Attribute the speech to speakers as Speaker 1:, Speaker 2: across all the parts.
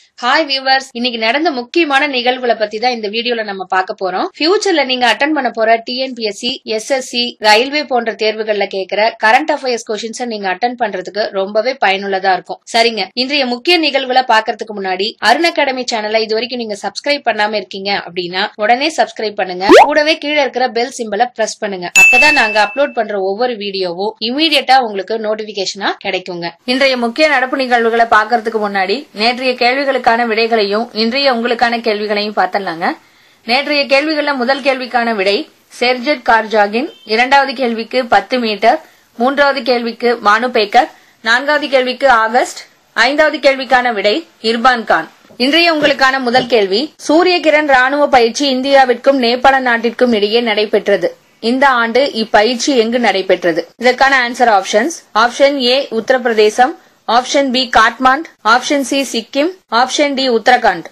Speaker 1: hi viewers இன்னைக்கு நடந்த முக்கியமான நிகழ்வுகளை பத்தி தான் இந்த வீடியோல நம்ம பார்க்க போறோம் ஃபியூச்சர்ல நீங்க அட்டன் பண்ண போற டிஎன்பிஎஸ்சி எஸ்எஸ்சி ரயில்வே போன்ற தேர்வுகள்ல கேக்குற கரண்ட் அஃபேர்ஸ் கொஸ்டின்ஸ் நீங்க அட்டன் பண்றதுக்கு ரொம்பவே பயனுள்ளதா இருக்கும் சரிங்க இன்றைய முக்கிய நிகழ்வுகளை பாக்குறதுக்கு முன்னாடி அருண் அகாடமி சேனலை இது வரைக்கும் நீங்க சப்ஸ்கிரைப் பண்ணாம இருக்கீங்க அப்படின்னா உடனே சப்ஸ்கிரைப் பண்ணுங்க கூடவே கீழே இருக்கிற பெல் சிம்பலை பிரஸ் பண்ணுங்க அப்பதான் நாங்க அப்லோட் பண்ற ஒவ்வொரு வீடியோவும் இமீடியட்டா உங்களுக்கு நோட்டிபிகேஷனா கிடைக்குங்க இன்றைய முக்கிய நடப்பு நிகழ்வுகளை பாக்குறதுக்கு முன்னாடி நேற்றைய கேள்விகளுக்கான விடைகளையும் இன்றைய உங்களுக்கான கேள்விகளையும் பார்த்தலாங்க நேற்றைய கேள்விகள்ல முதல் கேள்விக்கான விடை செர்ஜெட் கார்ஜாகின் இரண்டாவது கேள்விக்கு பத்து மீட்டர் மூன்றாவது கேள்விக்கு மானு பேக்கர் நான்காவது கேள்விக்கு ஆகஸ்ட் ஐந்தாவது கேள்விக்கான விடை இர்பான் கான் இன்றைய உங்களுக்கான முதல் கேள்வி சூரிய கிரண் ராணுவ பயிற்சி இந்தியாவிற்கும் நேபாள நாட்டிற்கும் இடையே நடைபெற்றது இந்த ஆண்டு இப்பயிற்சி எங்கு நடைபெற்றது இதற்கான ஆன்சர் ஆப்ஷன்ஸ் ஆப்ஷன் ஏ உத்தரப்பிரதேசம் option B Kathmandu option C Sikkim option D Uttarakhand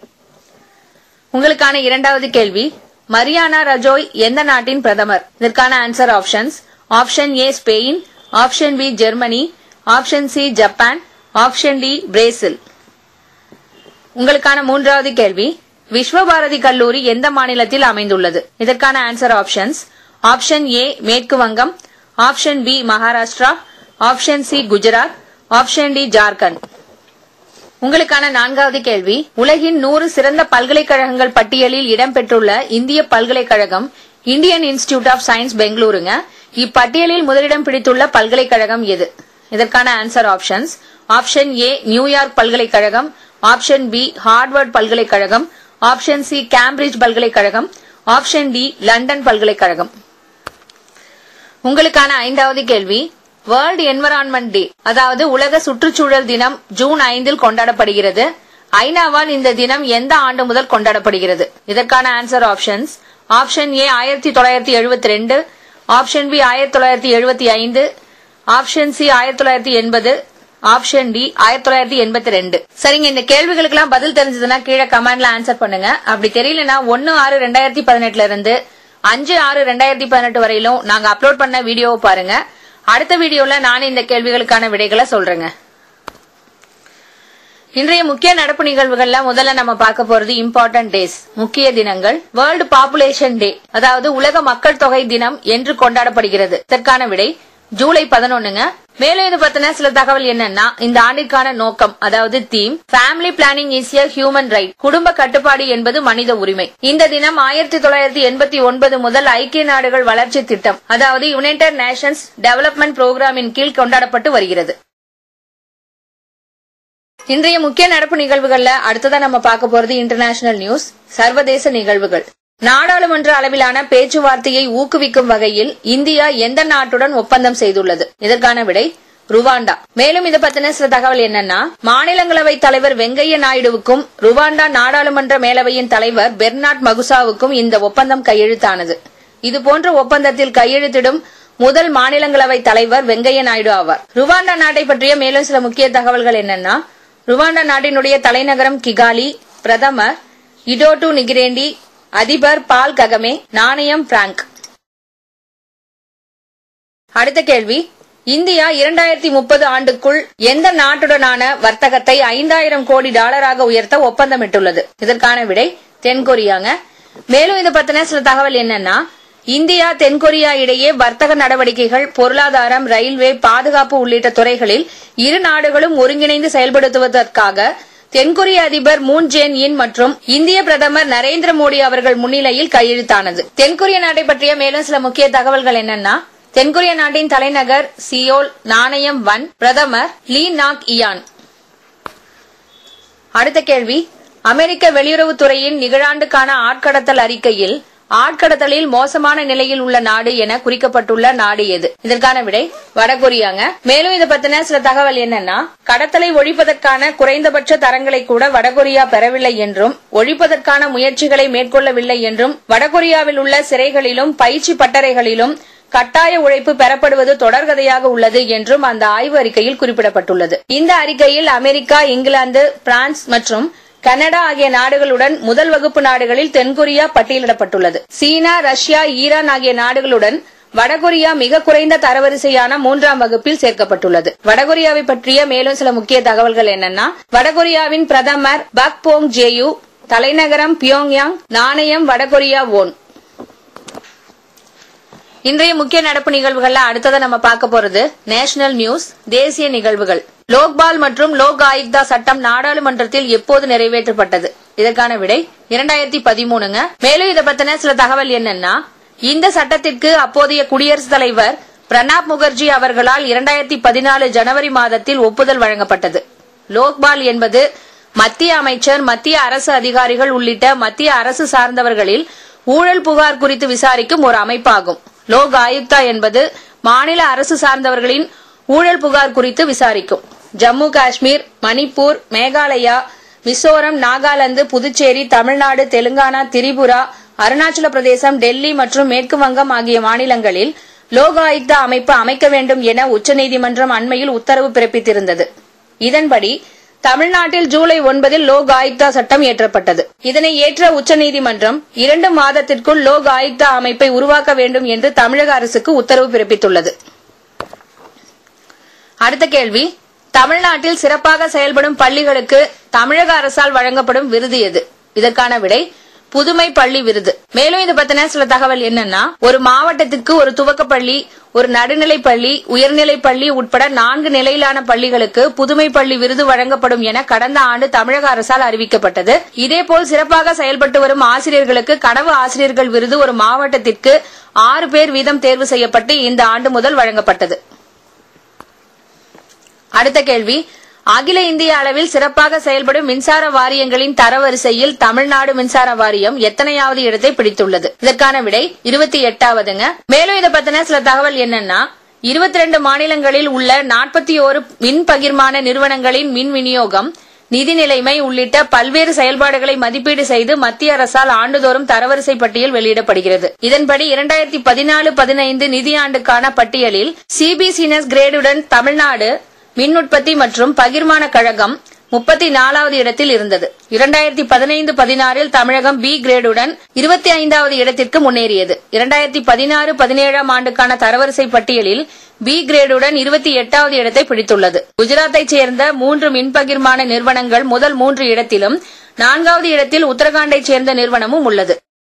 Speaker 1: உங்களுக்கான இரண்டாவது கேள்வி மரியானா ரஜோய் எந்த நாட்டின் பிரதமர் இதற்கான answer options option A Spain option B Germany option C Japan option D Brazil உங்களுக்கான மூன்றாவது கேள்வி விஸ்வபாரதி கல்லூரி எந்த மாநிலத்தில் அமைந்துள்ளது இதற்கான ஆன்சர் ஆப்ஷன்ஸ் ஆப்ஷன் ஏ மேற்கு வங்கம் option B Maharashtra option C Gujarat option D Jharkhand உங்களுக்கான நான்காவது கேள்வி உலகின் நூறு சிறந்த பல்கலைக்கழகங்கள் பட்டியலில் இடம்பெற்றுள்ள இந்திய பல்கலைக்கழகம் இந்தியன் இன்ஸ்டிடியூட் ஆஃப் சயின்ஸ் பெங்களூருங்க இப்பட்டியலில் முதலிடம் பிடித்துள்ள பல்கலைக்கழகம் எது இதற்கான answer options option A New York பல்கலைக்கழகம் ஆப்ஷன் பி ஹார்வர்ட் பல்கலைக்கழகம் ஆப்ஷன் சி கேம்பிரிட்ஜ் பல்கலைக்கழகம் ஆப்ஷன் டி லண்டன் பல்கலைக்கழகம் உங்களுக்கான ஐந்தாவது கேள்வி வேர்ல்டு என்வரான்மெண்ட் டே அதாவது உலக சுற்றுச்சூழல் தினம் ஜூன் ஐந்தில் கொண்டாடப்படுகிறது ஐநாவால் இந்த தினம் எந்த ஆண்டு முதல் கொண்டாடப்படுகிறது இதற்கான ஆன்சர் ஆப்ஷன்ஸ் ஆப்ஷன் ஏ ஆயிரத்தி தொள்ளாயிரத்தி எழுபத்தி ரெண்டு ஆப்ஷன் பி ஆயிரத்தி தொள்ளாயிரத்தி எழுபத்தி ஐந்து ஆப்ஷன் சி ஆயிரத்தி தொள்ளாயிரத்தி எண்பது ஆப்ஷன் டி ஆயிரத்தி தொள்ளாயிரத்தி எண்பத்தி ரெண்டு சரிங்க இந்த கேள்விகளுக்கு எல்லாம் பதில் தெரிஞ்சதுன்னா கீழே கமெண்ட்ல ஆன்சர் பண்ணுங்க அப்படி தெரியலனா ஒன்னு ஆறு ரெண்டாயிரத்தி பதினெட்டுல இருந்து அஞ்சு ஆறு ரெண்டாயிரத்தி பதினெட்டு வரையிலும் நாங்க அப்லோட் பண்ண வீடியோவை பாருங்க அடுத்த வீடியோல நான் இந்த கேள்விகளுக்கான விடைகளை சொல்றேங்க இன்றைய முக்கிய நடப்பு நிகழ்வுகள்ல முதல்ல நம்ம பார்க்க போறது இம்பார்ட்டன்ட் டேஸ் முக்கிய தினங்கள் வேர்ல்டு பாப்புலேஷன் டே அதாவது உலக மக்கள் தொகை தினம் என்று கொண்டாடப்படுகிறது இதற்கான விடை ஜூலை பதினொன்னுங்க மேலும் இது பத்தின சில தகவல் என்னன்னா இந்த ஆண்டிற்கான நோக்கம் அதாவது theme family planning is a human right குடும்ப கட்டுப்பாடு என்பது மனித உரிமை இந்த தினம் ஆயிரத்தி தொள்ளாயிரத்தி எண்பத்தி ஒன்பது முதல் ஐக்கிய நாடுகள் வளர்ச்சி திட்டம் அதாவது யுனைடெட் நேஷன்ஸ் டெவலப்மெண்ட் புரோகிராமின் கீழ் கொண்டாடப்பட்டு வருகிறது இன்றைய முக்கிய நடப்பு நிகழ்வுகள்ல அடுத்ததா நம்ம பார்க்க போறது இன்டர்நேஷனல் நியூஸ் சர்வதேச நிகழ்வுகள் நாடாளுமன்ற அளவிலான பேச்சுவார்த்தையை ஊக்குவிக்கும் வகையில் இந்தியா எந்த நாட்டுடன் ஒப்பந்தம் செய்துள்ளது இதற்கான விடை ருவாண்டா மேலும் இதை பத்தின சில தகவல் என்னன்னா மாநிலங்களவை தலைவர் வெங்கையா நாயுடுவுக்கும் ருவாண்டா நாடாளுமன்ற மேலவையின் தலைவர் பெர்னாட் மகுசாவுக்கும் இந்த ஒப்பந்தம் கையெழுத்தானது இதுபோன்ற ஒப்பந்தத்தில் கையெழுத்திடும் முதல் மாநிலங்களவை தலைவர் வெங்கையா நாயுடு ஆவார் ருவாண்டா நாட்டை பற்றிய மேலும் சில முக்கிய தகவல்கள் என்னன்னா ருவாண்டா நாட்டினுடைய தலைநகரம் கிகாலி பிரதமர் இடோட்டு நிகிரேண்டி அதிபர் பால் ககமே நாணயம் பிராங்க் அடுத்த கேள்வி இந்தியா இரண்டாயிரத்தி முப்பது ஆண்டுக்குள் எந்த நாட்டுடனான வர்த்தகத்தை ஐந்தாயிரம் கோடி டாலராக உயர்த்த ஒப்பந்தமிட்டுள்ளது இதற்கான விடை தென்கொரியாங்க மேலும் இதை பத்தின சில தகவல் என்னன்னா இந்தியா தென்கொரியா இடையே வர்த்தக நடவடிக்கைகள் பொருளாதாரம் ரயில்வே பாதுகாப்பு உள்ளிட்ட துறைகளில் இரு நாடுகளும் ஒருங்கிணைந்து செயல்படுத்துவதற்காக தென்கொரிய அதிபர் மூன் ஜேன் இன் மற்றும் இந்திய பிரதமர் நரேந்திர மோடி அவர்கள் முன்னிலையில் கையெழுத்தானது தென்கொரிய நாட்டை பற்றிய மேலும் சில முக்கிய தகவல்கள் என்னன்னா தென்கொரிய நாட்டின் தலைநகர் சியோல் நாணயம் வன் பிரதமர் லீ நாக் இயான் அடுத்த கேள்வி அமெரிக்க வெளியுறவுத்துறையின் நிகழாண்டுக்கான ஆட்கடத்தல் அறிக்கையில் ஆட்கடத்தலில் மோசமான நிலையில் உள்ள நாடு என குறிக்கப்பட்டுள்ள நாடு எது இதற்கான விடை வடகொரியாங்க மேலும் இதை பத்தின சில தகவல் என்னன்னா கடத்தலை ஒழிப்பதற்கான குறைந்தபட்ச தரங்களை கூட வடகொரியா பெறவில்லை என்றும் ஒழிப்பதற்கான முயற்சிகளை மேற்கொள்ளவில்லை என்றும் வடகொரியாவில் உள்ள சிறைகளிலும் பயிற்சி பட்டறைகளிலும் கட்டாய உழைப்பு பெறப்படுவது தொடர்கதையாக உள்ளது என்றும் அந்த ஆய்வு அறிக்கையில் குறிப்பிடப்பட்டுள்ளது இந்த அறிக்கையில் அமெரிக்கா இங்கிலாந்து பிரான்ஸ் மற்றும் கனடா ஆகிய நாடுகளுடன் முதல் வகுப்பு நாடுகளில் தென்கொரியா பட்டியலிடப்பட்டுள்ளது சீனா ரஷ்யா ஈரான் ஆகிய நாடுகளுடன் வடகொரியா மிக குறைந்த தரவரிசையான மூன்றாம் வகுப்பில் சேர்க்கப்பட்டுள்ளது வடகொரியாவை பற்றிய மேலும் சில முக்கிய தகவல்கள் என்னன்னா வடகொரியாவின் பிரதமர் பக் போங் ஜேயு தலைநகரம் பியோங்யாங் நாணயம் வடகொரியா ஓன் இன்றைய முக்கிய நடப்பு நிகழ்வுகள்ல அடுத்ததை நம்ம பார்க்க போறது நேஷனல் நியூஸ் தேசிய நிகழ்வுகள் லோக்பால் மற்றும் லோக் ஆயுக்தா சட்டம் நாடாளுமன்றத்தில் எப்போது நிறைவேற்றப்பட்டது இதற்கான விடை இரண்டாயிரத்தி பதிமூணுங்க மேலும் இதை பத்தின சில தகவல் என்னன்னா இந்த சட்டத்திற்கு அப்போதைய குடியரசுத் தலைவர் பிரணாப் முகர்ஜி அவர்களால் இரண்டாயிரத்தி பதினாலு ஜனவரி மாதத்தில் ஒப்புதல் வழங்கப்பட்டது லோக்பால் என்பது மத்திய அமைச்சர் மத்திய அரசு அதிகாரிகள் உள்ளிட்ட மத்திய அரசு சார்ந்தவர்களில் ஊழல் புகார் குறித்து விசாரிக்கும் ஒரு அமைப்பாகும் லோக் ஆயுக்தா என்பது மாநில அரசு சார்ந்தவர்களின் ஊழல் புகார் குறித்து விசாரிக்கும் ஜம்மு காஷ்மீர் மணிப்பூர் மேகாலயா மிசோரம் நாகாலாந்து புதுச்சேரி தமிழ்நாடு தெலுங்கானா திரிபுரா அருணாச்சல பிரதேசம் டெல்லி மற்றும் மேற்கு வங்கம் ஆகிய மாநிலங்களில் லோக் ஆயுக்தா அமைப்பு அமைக்க வேண்டும் என உச்சநீதிமன்றம் அண்மையில் உத்தரவு பிறப்பித்திருந்தது இதன்படி தமிழ்நாட்டில் ஜூலை ஒன்பதில் லோக் ஆயுக்தா சட்டம் இயற்றப்பட்டது இதனை ஏற்ற உச்சநீதிமன்றம் இரண்டு மாதத்திற்குள் லோக் ஆயுக்தா அமைப்பை உருவாக்க வேண்டும் என்று தமிழக அரசுக்கு உத்தரவு பிறப்பித்துள்ளது அடுத்த கேள்வி தமிழ்நாட்டில் சிறப்பாக செயல்படும் பள்ளிகளுக்கு தமிழக அரசால் வழங்கப்படும் விருது எது இதற்கான விடை புதுமை பள்ளி விருது மேலும் இது பத்தின சில தகவல் என்னன்னா ஒரு மாவட்டத்திற்கு ஒரு துவக்க பள்ளி ஒரு நடுநிலை பள்ளி உயர்நிலை பள்ளி உட்பட நான்கு நிலையிலான பள்ளிகளுக்கு புதுமை பள்ளி விருது வழங்கப்படும் என கடந்த ஆண்டு தமிழக அரசால் அறிவிக்கப்பட்டது இதேபோல் சிறப்பாக செயல்பட்டு வரும் ஆசிரியர்களுக்கு கனவு ஆசிரியர்கள் விருது ஒரு மாவட்டத்திற்கு ஆறு பேர் வீதம் தேர்வு செய்யப்பட்டு இந்த ஆண்டு முதல் வழங்கப்பட்டது அடுத்த கேள்வி அகில இந்திய அளவில் சிறப்பாக செயல்படும் மின்சார வாரியங்களின் தரவரிசையில் தமிழ்நாடு மின்சார வாரியம் எத்தனையாவது இடத்தை பிடித்துள்ளது இதற்கான விடை இருபத்தி எட்டாவதுங்க மேலும் இதை பத்தின சில தகவல் என்னன்னா இருபத்தி ரெண்டு மாநிலங்களில் உள்ள நாற்பத்தி ஓரு மின் பகிர்மான நிறுவனங்களின் மின் விநியோகம் நிதி நிலைமை உள்ளிட்ட பல்வேறு செயல்பாடுகளை மதிப்பீடு செய்து மத்திய அரசால் ஆண்டுதோறும் தரவரிசை பட்டியல் வெளியிடப்படுகிறது இதன்படி இரண்டாயிரத்தி பதினாலு பதினைந்து நிதியாண்டுக்கான பட்டியலில் சிபிசினஸ் கிரேடுடன் தமிழ்நாடு மின் உற்பத்தி மற்றும் பகிர்மான கழகம் முப்பத்தி நாலாவது இடத்தில் இருந்தது இரண்டாயிரத்தி பதினைந்து பதினாறில் தமிழகம் பி கிரேடுடன் இருபத்தி ஐந்தாவது இடத்திற்கு முன்னேறியது இரண்டாயிரத்தி பதினாறு பதினேழாம் ஆண்டுக்கான தரவரிசை பட்டியலில் பி கிரேடுடன் இருபத்தி எட்டாவது இடத்தை பிடித்துள்ளது குஜராத்தைச் சேர்ந்த மூன்று மின் பகிர்மான நிறுவனங்கள் முதல் மூன்று இடத்திலும் நான்காவது இடத்தில் உத்தரகாண்டைச் சேர்ந்த நிறுவனமும் உள்ளது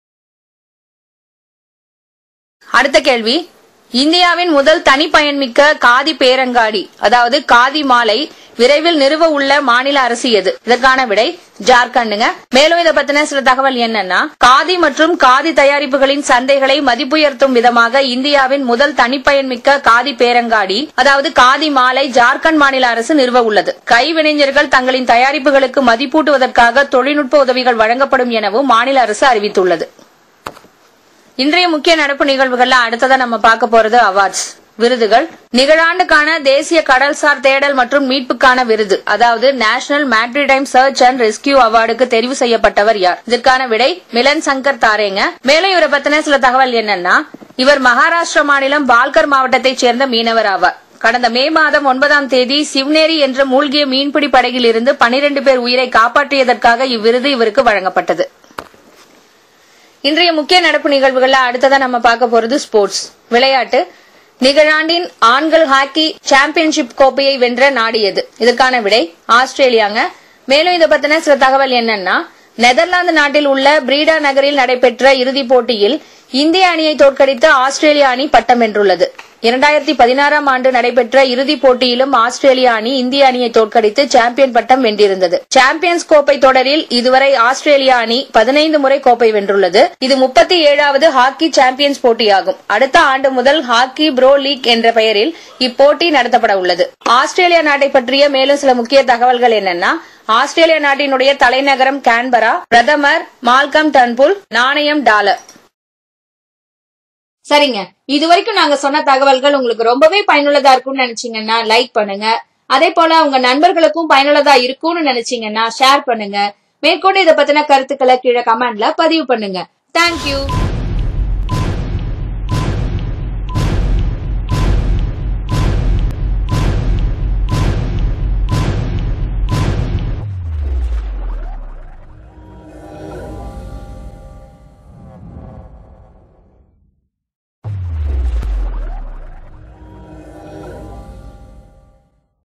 Speaker 1: அடுத்த கேள்வி இந்தியாவின் முதல் தனிப்பயன்மிக்க காதி பேரங்காடி அதாவது காதி மாலை விரைவில் நிறுவ உள்ள மாநில அரசு எது இதற்கான விடை ஜார்க்கண்டுங்க மேலும் இதை பத்தின சில தகவல் என்னன்னா காதி மற்றும் காதி தயாரிப்புகளின் சந்தைகளை மதிப்புயர்த்தும் விதமாக இந்தியாவின் முதல் தனிப்பயன்மிக்க காதி பேரங்காடி அதாவது காதி மாலை ஜார்க்கண்ட் மாநில அரசு நிறுவ உள்ளது கைவினைஞர்கள் தங்களின் தயாரிப்புகளுக்கு மதிப்பூட்டுவதற்காக தொழில்நுட்ப உதவிகள் வழங்கப்படும் எனவும் மாநில அரசு அறிவித்துள்ளது இன்றைய முக்கிய நடப்பு நிகழ்வுகள்ல அடுத்ததா நம்ம பார்க்க போறது அவார்ட்ஸ் விருதுகள் நிகழாண்டுக்கான தேசிய கடல்சார் தேடல் மற்றும் மீட்புக்கான விருது அதாவது national maritime search and rescue அவார்டுக்கு தெரிவு செய்யப்பட்டவர் யார் இதற்கான விடை மிலன் சங்கர் தாரேங்க மேலும் இவரை பத்தின சில தகவல் என்னன்னா இவர் மகாராஷ்டிரா மாநிலம் பால்கர் மாவட்டத்தைச் சேர்ந்த மீனவர் ஆவார் கடந்த மே மாதம் ஒன்பதாம் தேதி சிவ்னேரி என்ற மூழ்கிய மீன்பிடி படகில் இருந்து பனிரெண்டு பேர் உயிரை காப்பாற்றியதற்காக இவ்விருது இவருக்கு வழங்கப்பட்டது இன்றைய முக்கிய நடப்பு நிகழ்வுகள்ல அடுத்ததா நம்ம பார்க்க போறது ஸ்போர்ட்ஸ் விளையாட்டு நிகழாண்டின் ஆண்கள் ஹாக்கி சாம்பியன்ஷிப் கோப்பையை வென்ற நாடு எது இதற்கான விடை ஆஸ்திரேலியாங்க மேலும் இதை பத்தின சில தகவல் என்னன்னா நெதர்லாந்து நாட்டில் உள்ள பிரீடா நகரில் நடைபெற்ற இறுதிப் போட்டியில் இந்திய அணியை தோற்கடித்த ஆஸ்திரேலிய அணி பட்டம் வென்றுள்ளது இரண்டாயிரத்தி பதினாறாம் ஆண்டு நடைபெற்ற இறுதிப் போட்டியிலும் ஆஸ்திரேலிய அணி இந்திய அணியை தோற்கடித்து சாம்பியன் பட்டம் வென்றிருந்தது சாம்பியன்ஸ் கோப்பை தொடரில் இதுவரை ஆஸ்திரேலிய அணி பதினைந்து முறை கோப்பை வென்றுள்ளது இது முப்பத்தி ஏழாவது ஹாக்கி சாம்பியன்ஸ் போட்டியாகும் அடுத்த ஆண்டு முதல் ஹாக்கி ப்ரோ லீக் என்ற பெயரில் இப்போட்டி நடத்தப்பட உள்ளது ஆஸ்திரேலியா நாட்டை பற்றிய மேலும் சில முக்கிய தகவல்கள் என்னன்னா ஆஸ்திரேலியா நாட்டினுடைய தலைநகரம் கான்பரா பிரதமர் மால்கம் டன்புல் நாணயம் டாலர் சரிங்க இது வரைக்கும் நாங்க சொன்ன தகவல்கள் உங்களுக்கு ரொம்பவே பயனுள்ளதா இருக்கும்னு நினைச்சீங்கன்னா லைக் பண்ணுங்க அதே போல உங்க நண்பர்களுக்கும் பயனுள்ளதா இருக்கும்னு நினைச்சீங்கன்னா ஷேர் பண்ணுங்க மேற்கொண்டு இதை பத்தின கருத்துக்களை கீழே கமெண்ட்ல பதிவு பண்ணுங்க தேங்க்யூ